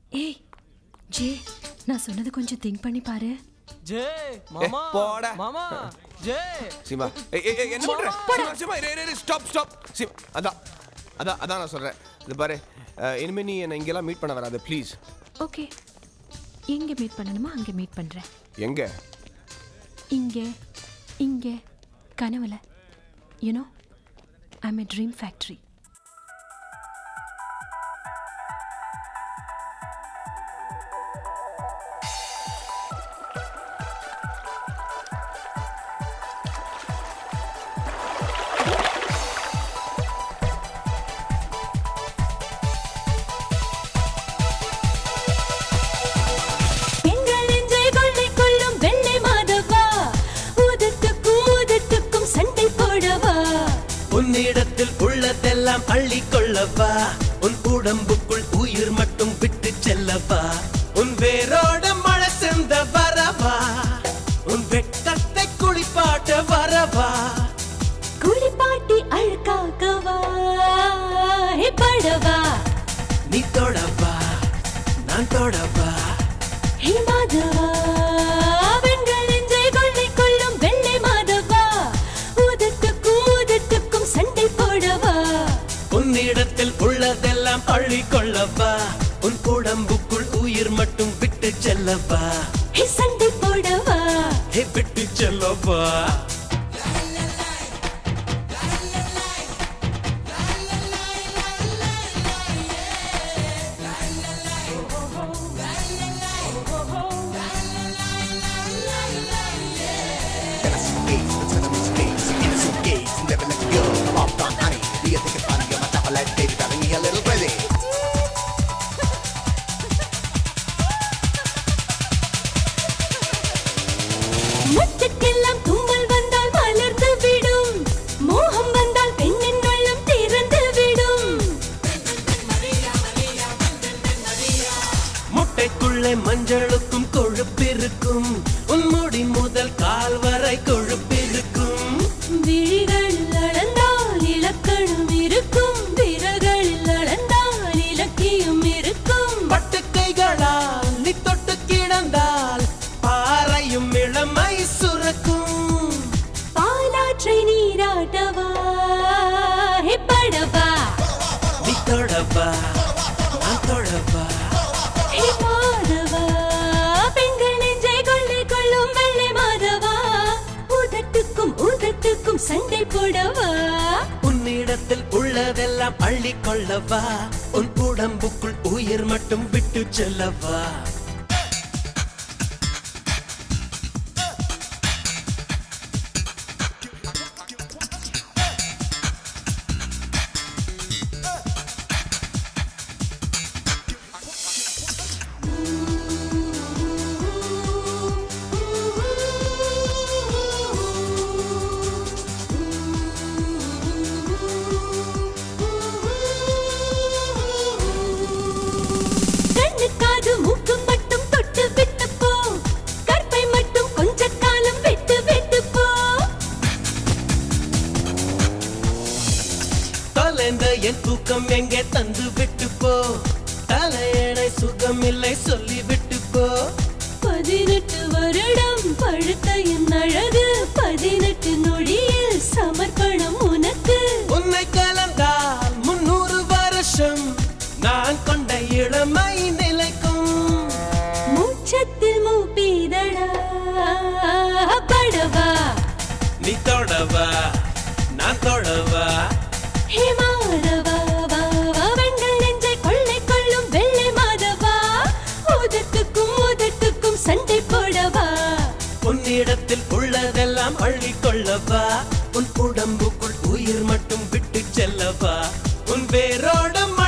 ஏய் ஜே நான் சொன்னது கொஞ்சம் திங்க் பண்ணி பாரு ஜே மாமா போடா. மாமா ஜே சீமா ஏய், ஏய், ஏய், என்ன பண்ற சீமா சீமா இரு, இரு, இரு, ஸ்டாப் ஸ்டாப் சீமா அதான் அதான் அதான் நான் சொல்றேன் இது பாரு அஹ், இனிமே நீ என்னை இங்கெல்லாம் மீட் பண்ண வராத ப்ளீஸ் ஓகே எங்க மீட் பண்ணணுமோ அங்க மீட் பண்றேன் எங்க இங்கே இங்கே கனவுல you know I'm a dream factory எங்கள் நெஞ்சை கொள்ளை கொள்ளும் வெள்ளை மாதவா ஊதத்துக்கும் ஊதத்துக்கும் சண்டை போடவா உன்னிடத்தில் உள்ளதெல்லாம் அள்ளி கொள்ளவா உன் உடம்புக்குள் உயிர் மட்டும் விட்டு செல்லவா உன் வேரோட மழை செந்த வரவா உன் வெட்டத்தை குளிப்பாட்ட வரவா குளிப்பாட்டி அழுக்காக்கவா ஹே படவா நீ தொடவா நான் தொடவா ஹே மாதவா வெண்கள் நெஞ்சை கொள்ளை கொள்ளும் வெள்ளை மாதவா ஊதத்துக்கும் ஊதத்துக்கும் சண்டை போடவா உன்னிடத்தில் உள்ளதெல்லாம் அள்ளி கொள்ளவா உன் உடம்புக்குள் உயிர் மட்டும் விட்டு செல்லவா ஹே சண்டை போடவா ஹே விட்டு செல்லவா முட்டுக்கெல்லாம் தும்மல் வந்தால் மலர்ந்து விடும் மோகம் வந்தால் பெண்ணின் உள்ளம் திறந்து விடும் முட்டைக்குள்ளே மஞ்சளுக்கும் கொழுப்பிருக்கும் உன் முடி முதல் கால் வரை கொழுப்பிருக்கும் விழிகள் அளந்தால் இலக்கணம் இருக்கும் விரல்கள் அளந்தால் இலக்கியம் இருக்கும் பட்டுக்கைகளால் நீ தொட்டு கிடந்தால் பாறையும் இளமை சுரக்கும் பாலாற்றை நீராட்டவா ஹே படவா நீ தொடவா நான் தொடவா ஹே மாதவா பெண்கள் நெஞ்சை கொள்ளை கொள்ளும் வெள்ளை மாதவா உதட்டுக்கும் உதட்டுக்கும் சண்டை போடவா உன்னிடத்தில் உள்ளதெல்லாம் அள்ளி கொள்ளவா உன் உடம்புக்குள் உயிர் மட்டும் விட்டு செல்லவா கண்ணு காது மூக்கு மட்டும் தொட்டு விட்டு போ கற்பை மட்டும் கொஞ்ச காலம் விட்டு விட்டு போ தொலைந்த என் தூக்கம் எங்கே தந்து விட்டு போ தலையணை சுகம் இல்லை சொல்லி விட்டு போ பதினெட்டு வருடம் பழுத்த என் அழகு பதினெட்டு நொடியில் சமர்ப்பணம் உனக்கு உன்னை கலந்தால் முன்னூறு வருஷம் நான் கொண்ட இளமை நிலைக்கும் மூச்சத்தில் மூப்பீதடா படவா நீ தொடவா நான் தொடவா ஹே மாதவா வா, வா, வெண்கள் நெஞ்சை கொள்ளை கொள்ளும் வெள்ளை மாதவா உதட்டுக்கும் உதட்டுக்கும் சண்டை போடவா உன்னிடத்தில் உள்ளதெல்லாம் அள்ளி கொள்ளவா உன் உடம்புக்குள் உயிர் மட்டும் விட்டு செல்லவா உன் வேரோட